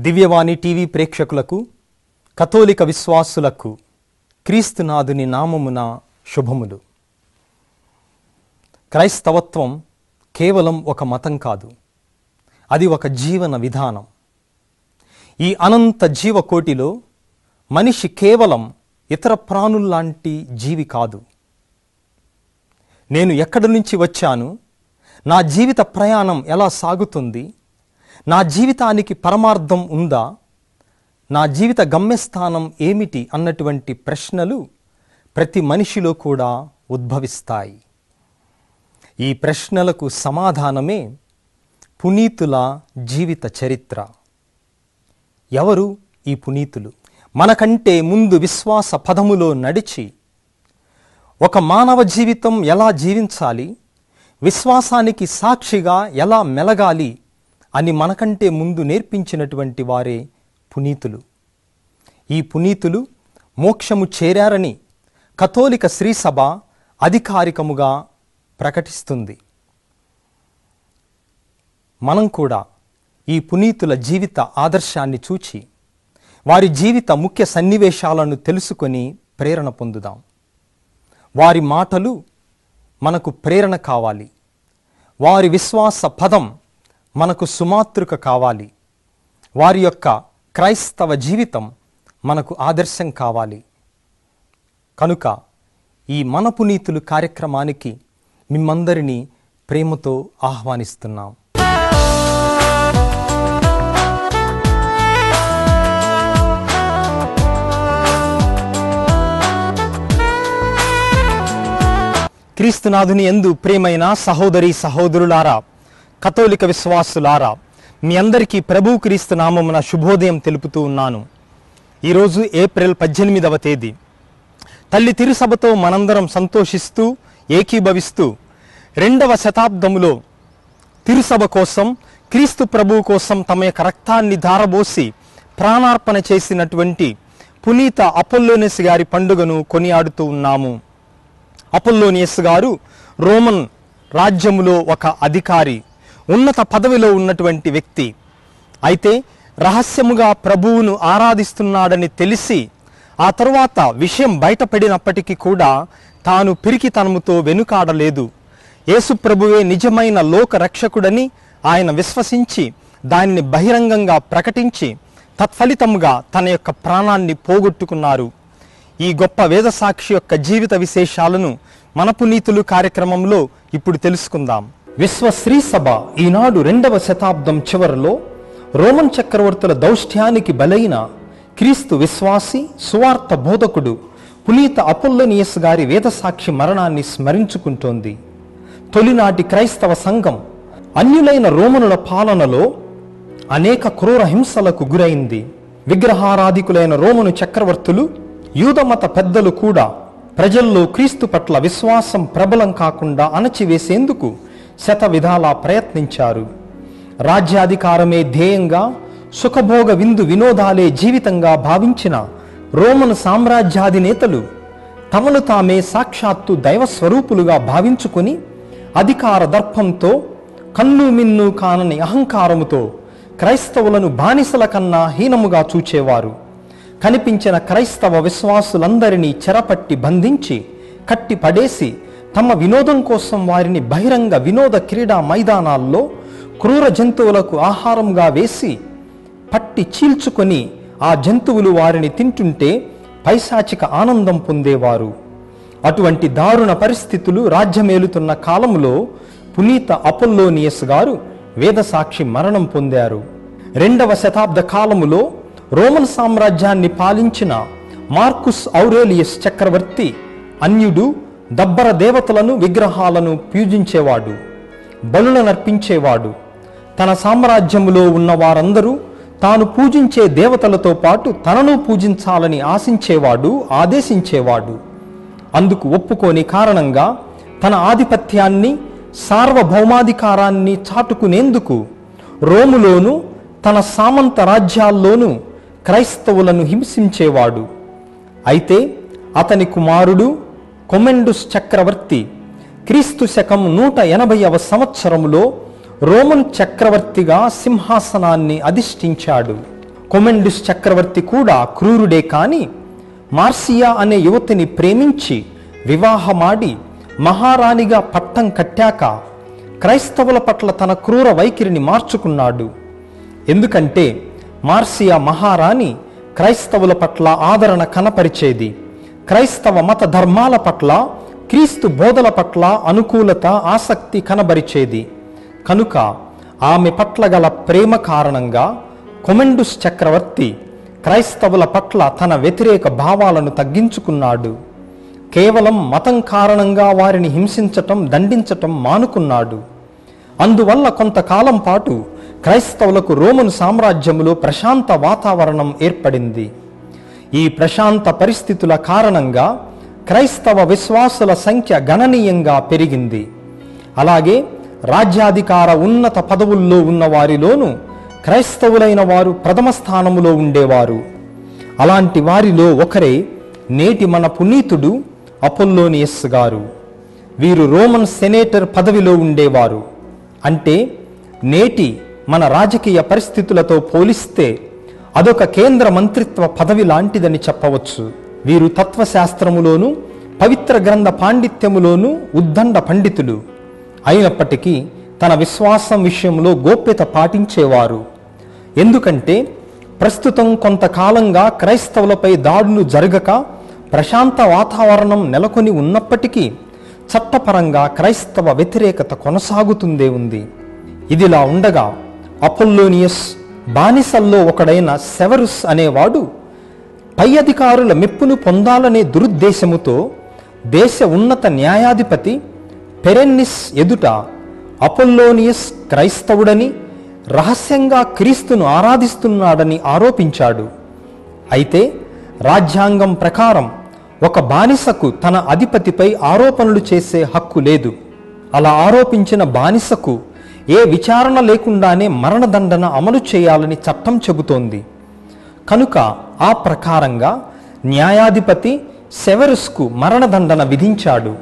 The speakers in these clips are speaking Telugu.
దివ్యవాణి టీవీ ప్రేక్షకులకు కథోలిక విశ్వాసులకు క్రీస్తునాథుని నామమున శుభములు క్రైస్తవత్వం కేవలం ఒక మతం కాదు అది ఒక జీవన విధానం ఈ అనంత జీవకోటిలో మనిషి కేవలం ఇతర ప్రాణుల్లాంటి జీవి కాదు నేను ఎక్కడి నుంచి వచ్చాను నా జీవిత ప్రయాణం ఎలా సాగుతుంది నా జీవితానికి పరమార్థం ఉందా నా జీవిత గమ్యస్థానం ఏమిటి అన్నటువంటి ప్రశ్నలు ప్రతి మనిషిలో కూడా ఉద్భవిస్తాయి ఈ ప్రశ్నలకు సమాధానమే పునీతుల జీవిత చరిత్ర ఎవరు ఈ పునీతులు మనకంటే ముందు విశ్వాస పదములో నడిచి ఒక మానవ జీవితం ఎలా జీవించాలి విశ్వాసానికి సాక్షిగా ఎలా మెలగాలి అని మనకంటే ముందు నేర్పించినటువంటి వారే పునీతులు ఈ పునీతులు మోక్షము చేరారని కథోలిక శ్రీసభ అధికారికముగా ప్రకటిస్తుంది మనం కూడా ఈ పునీతుల జీవిత ఆదర్శాన్ని చూచి వారి జీవిత ముఖ్య సన్నివేశాలను తెలుసుకొని ప్రేరణ పొందుదాం వారి మాటలు మనకు ప్రేరణ కావాలి వారి విశ్వాస పదం మనకు సుమాతృక కావాలి వారి యొక్క క్రైస్తవ జీవితం మనకు ఆదర్శం కావాలి కనుక ఈ మన పునీతులు కార్యక్రమానికి మిమ్మందరినీ ప్రేమతో ఆహ్వానిస్తున్నాం క్రీస్తునాథుని ఎందు ప్రేమైన సహోదరి సహోదరులారా కథోలిక విశ్వాసులారా మీ అందరికీ ప్రభు క్రీస్తు నామమున శుభోదయం తెలుపుతూ ఉన్నాను ఈరోజు ఏప్రిల్ పద్దెనిమిదవ తేదీ తల్లి తిరుసభతో మనందరం సంతోషిస్తూ ఏకీభవిస్తూ రెండవ శతాబ్దములో తిరుసభ కోసం క్రీస్తు ప్రభువు కోసం తమ యొక్క రక్తాన్ని ధారబోసి ప్రాణార్పణ చేసినటువంటి పునీత అపోల్లోనిస్ గారి పండుగను కొనియాడుతూ ఉన్నాము అపోల్లోనియస్ గారు రోమన్ రాజ్యములో ఒక అధికారి ఉన్నత పదవిలో ఉన్నటువంటి వ్యక్తి అయితే రహస్యముగా ప్రభువును ఆరాధిస్తున్నాడని తెలిసి ఆ తరువాత విషయం బయటపడినప్పటికీ కూడా తాను పిరికితనముతో వెనుకాడలేదు యేసు ప్రభువే నిజమైన లోక రక్షకుడని ఆయన విశ్వసించి దానిని బహిరంగంగా ప్రకటించి తత్ఫలితముగా తన యొక్క ప్రాణాన్ని పోగొట్టుకున్నారు ఈ గొప్ప వేదసాక్షి యొక్క జీవిత విశేషాలను మన పునీతులు కార్యక్రమంలో ఇప్పుడు తెలుసుకుందాం విశ్వ శ్రీ సభ ఈనాడు రెండవ శతాబ్దం చివరిలో రోమన్ చక్రవర్తుల దౌష్ట్యానికి బలైన క్రీస్తు విశ్వాసి సువార్త బోధకుడు పునీత అపోల్లోనియస్ గారి వేదసాక్షి మరణాన్ని స్మరించుకుంటోంది తొలినాటి క్రైస్తవ సంఘం అన్యులైన రోమనుల పాలనలో అనేక క్రూర హింసలకు గురైంది విగ్రహారాధికులైన రోమను చక్రవర్తులు యూదమత పెద్దలు కూడా ప్రజల్లో క్రీస్తు పట్ల విశ్వాసం ప్రబలం కాకుండా అణచివేసేందుకు శత విధాలా ప్రయత్నించారు రాజ్యాధికారమే ధ్యేయంగా సుఖభోగ విందు వినోదాలే జీవితంగా భావించిన రోమను సామ్రాజ్యాధినేతలు తమను తామే సాక్షాత్తు దైవ స్వరూపులుగా భావించుకొని అధికార దర్పంతో కన్ను మిన్ను కానని అహంకారముతో క్రైస్తవులను బానిసల కన్నా హీనముగా చూచేవారు కనిపించిన క్రైస్తవ విశ్వాసులందరినీ చెరపట్టి బంధించి కట్టి పడేసి తమ వినోదం కోసం వారిని బహిరంగ వినోద క్రీడా మైదానాల్లో క్రూర జంతువులకు ఆహారంగా వేసి పట్టి చీల్చుకొని ఆ జంతువులు వారిని తింటుంటే పైశాచిక ఆనందం పొందేవారు అటువంటి దారుణ పరిస్థితులు రాజ్యమేలుతున్న కాలంలో పునీత అపోల్లోనియస్ గారు వేదసాక్షి మరణం పొందారు రెండవ శతాబ్ద కాలములో రోమన్ సామ్రాజ్యాన్ని పాలించిన మార్కుస్ ఔరేలియస్ చక్రవర్తి అన్యుడు దబ్బర దేవతలను విగ్రహాలను పూజించేవాడు బలులనర్పించేవాడు తన సామ్రాజ్యములో ఉన్న వారందరూ తాను పూజించే దేవతలతో పాటు తనను పూజించాలని ఆశించేవాడు ఆదేశించేవాడు అందుకు ఒప్పుకోని కారణంగా తన ఆధిపత్యాన్ని సార్వభౌమాధికారాన్ని చాటుకునేందుకు రోములోను తన సామంత రాజ్యాల్లోనూ క్రైస్తవులను హింసించేవాడు అయితే అతని కుమారుడు కొమెండుస్ చక్రవర్తి క్రీస్తు శకం నూట ఎనభైవ సంవత్సరములో రోమన్ చక్రవర్తిగా సింహాసనాన్ని అధిష్ఠించాడు కొమెండుస్ చక్రవర్తి కూడా క్రూరుడే కాని మార్సియా అనే యువతిని ప్రేమించి వివాహమాడి మహారాణిగా పట్టం కట్టాక క్రైస్తవుల పట్ల తన క్రూర వైఖరిని మార్చుకున్నాడు ఎందుకంటే మార్సియా మహారాణి క్రైస్తవుల పట్ల ఆదరణ కనపరిచేది క్రైస్తవ మత ధర్మాల పట్ల క్రీస్తు బోధల పట్ల అనుకూలత ఆసక్తి కనబరిచేది కనుక ఆమె పట్ల గల ప్రేమ కారణంగా కొమెండుస్ చక్రవర్తి క్రైస్తవుల పట్ల తన వ్యతిరేక భావాలను తగ్గించుకున్నాడు కేవలం మతం కారణంగా వారిని హింసించటం దండించటం మానుకున్నాడు అందువల్ల కొంతకాలం పాటు క్రైస్తవులకు రోమన్ సామ్రాజ్యములో ప్రశాంత వాతావరణం ఏర్పడింది ఈ ప్రశాంత పరిస్థితుల కారణంగా క్రైస్తవ విశ్వాసుల సంఖ్య గణనీయంగా పెరిగింది అలాగే రాజ్యాధికార ఉన్నత పదవుల్లో ఉన్న వారిలోనూ క్రైస్తవులైన వారు ప్రథమ స్థానములో ఉండేవారు అలాంటి వారిలో ఒకరే నేటి మన పునీతుడు అపోల్లోనియస్ గారు వీరు రోమన్ సెనేటర్ పదవిలో ఉండేవారు అంటే నేటి మన రాజకీయ పరిస్థితులతో పోలిస్తే అదొక కేంద్ర మంత్రిత్వ పదవి లాంటిదని చెప్పవచ్చు వీరు తత్వశాస్త్రములోను పవిత్ర గ్రంథ పాండిత్యములోను ఉద్దండ పండితులు అయినప్పటికీ తన విశ్వాసం విషయంలో గోప్యత పాటించేవారు ఎందుకంటే ప్రస్తుతం కొంతకాలంగా క్రైస్తవులపై దాడులు జరగక ప్రశాంత వాతావరణం నెలకొని ఉన్నప్పటికీ చట్టపరంగా క్రైస్తవ వ్యతిరేకత కొనసాగుతుందే ఉంది ఇదిలా ఉండగా అపోల్లోనియస్ బానిసల్లో ఒకడైన సెవరుస్ అనేవాడు పై అధికారుల మెప్పును పొందాలనే దురుద్దేశముతో దేశ ఉన్నత న్యాయాధిపతి పెరెన్నిస్ ఎదుట అపోల్లోనియస్ క్రైస్తవుడని రహస్యంగా క్రీస్తును ఆరాధిస్తున్నాడని ఆరోపించాడు అయితే రాజ్యాంగం ప్రకారం ఒక బానిసకు తన అధిపతిపై ఆరోపణలు చేసే హక్కు లేదు అలా ఆరోపించిన బానిసకు ఏ విచారణ లేకుండానే మరణదండన అమలు చేయాలని చట్టం చెబుతోంది కనుక ఆ ప్రకారంగా న్యాయాధిపతి సెవెరస్కు మరణదండన విధించాడు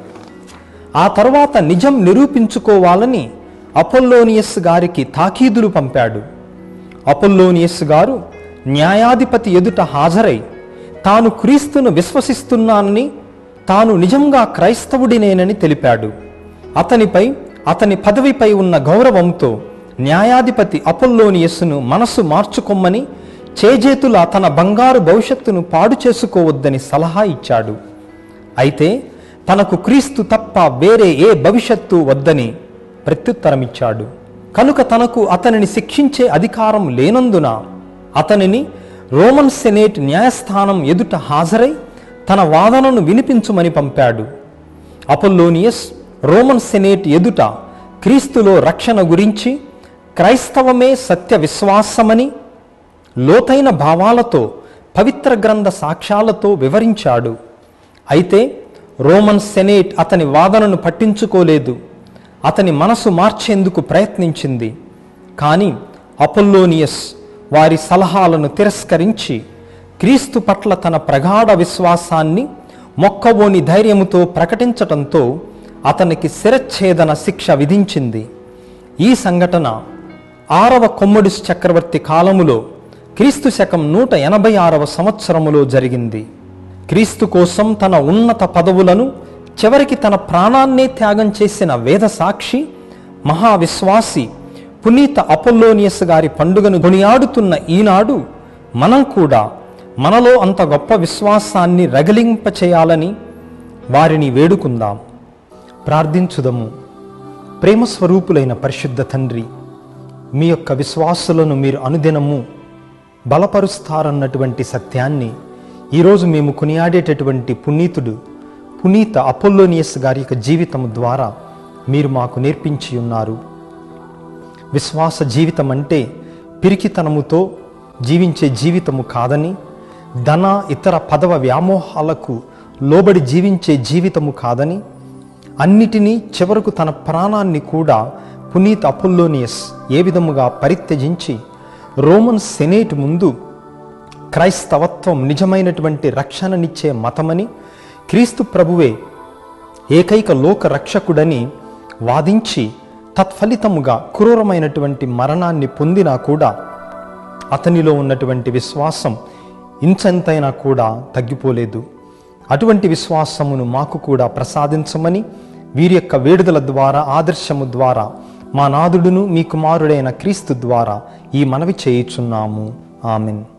ఆ తర్వాత నిజం నిరూపించుకోవాలని అపోల్లోనియస్ గారికి తాకీదులు పంపాడు అపోల్లోనియస్ గారు న్యాయాధిపతి ఎదుట హాజరై తాను క్రీస్తును విశ్వసిస్తున్నానని తాను నిజంగా క్రైస్తవుడినేనని తెలిపాడు అతనిపై అతని పదవిపై ఉన్న గౌరవంతో న్యాయాధిపతి అపోల్లోనియస్సును మనసు మార్చుకొమ్మని చేజేతుల తన బంగారు భవిష్యత్తును పాడు చేసుకోవద్దని సలహా ఇచ్చాడు అయితే తనకు క్రీస్తు తప్ప వేరే ఏ భవిష్యత్తు వద్దని ప్రత్యుత్తరమిచ్చాడు కనుక తనకు అతనిని శిక్షించే అధికారం లేనందున అతనిని రోమన్ సెనేట్ న్యాయస్థానం ఎదుట హాజరై తన వాదనను వినిపించుమని పంపాడు అపోల్లోనియస్ రోమన్ సెనేట్ ఎదుట క్రీస్తులో రక్షణ గురించి క్రైస్తవమే సత్య విశ్వాసమని లోతైన భావాలతో పవిత్ర గ్రంథ సాక్ష్యాలతో వివరించాడు అయితే రోమన్ సెనేట్ అతని వాదనను పట్టించుకోలేదు అతని మనసు మార్చేందుకు ప్రయత్నించింది కానీ అపోల్లోనియస్ వారి సలహాలను తిరస్కరించి క్రీస్తు పట్ల తన ప్రగాఢ విశ్వాసాన్ని మొక్కవోని ధైర్యముతో ప్రకటించటంతో అతనికి శిరచ్ఛేదన శిక్ష విధించింది ఈ సంఘటన ఆరవ కొమ్మడిస్ చక్రవర్తి కాలములో క్రీస్తు శకం నూట ఎనభై ఆరవ సంవత్సరములో జరిగింది క్రీస్తు కోసం తన ఉన్నత పదవులను చివరికి తన ప్రాణాన్నే త్యాగం చేసిన వేద సాక్షి మహావిశ్వాసి పునీత అపోల్లోనియస్ గారి పండుగను కొనియాడుతున్న ఈనాడు మనం కూడా మనలో అంత గొప్ప విశ్వాసాన్ని రగిలింపచేయాలని వారిని వేడుకుందాం ప్రార్థించుదము ప్రేమ స్వరూపులైన పరిశుద్ధ తండ్రి మీ యొక్క విశ్వాసులను మీరు అనుదినము బలపరుస్తారన్నటువంటి సత్యాన్ని ఈరోజు మేము కొనియాడేటటువంటి పునీతుడు పునీత అపోల్లోనియస్ గారి యొక్క జీవితం ద్వారా మీరు మాకు నేర్పించి ఉన్నారు విశ్వాస జీవితం అంటే పిరికితనముతో జీవించే జీవితము కాదని ధన ఇతర పదవ వ్యామోహాలకు లోబడి జీవించే జీవితము కాదని అన్నిటినీ చివరకు తన ప్రాణాన్ని కూడా పునీత్ అపోల్లోనియస్ ఏ విధముగా పరిత్యజించి రోమన్ సెనేట్ ముందు క్రైస్తవత్వం నిజమైనటువంటి రక్షణనిచ్చే మతమని క్రీస్తు ప్రభువే ఏకైక లోక రక్షకుడని వాదించి తత్ఫలితముగా క్రూరమైనటువంటి మరణాన్ని పొందినా కూడా అతనిలో ఉన్నటువంటి విశ్వాసం ఇంచెంతైనా కూడా తగ్గిపోలేదు అటువంటి విశ్వాసమును మాకు కూడా ప్రసాదించమని వీరి యొక్క వేడుదల ద్వారా ఆదర్శము ద్వారా మా నాదుడును మీ కుమారుడైన క్రీస్తు ద్వారా ఈ మనవి చేయుచున్నాము ఆమెన్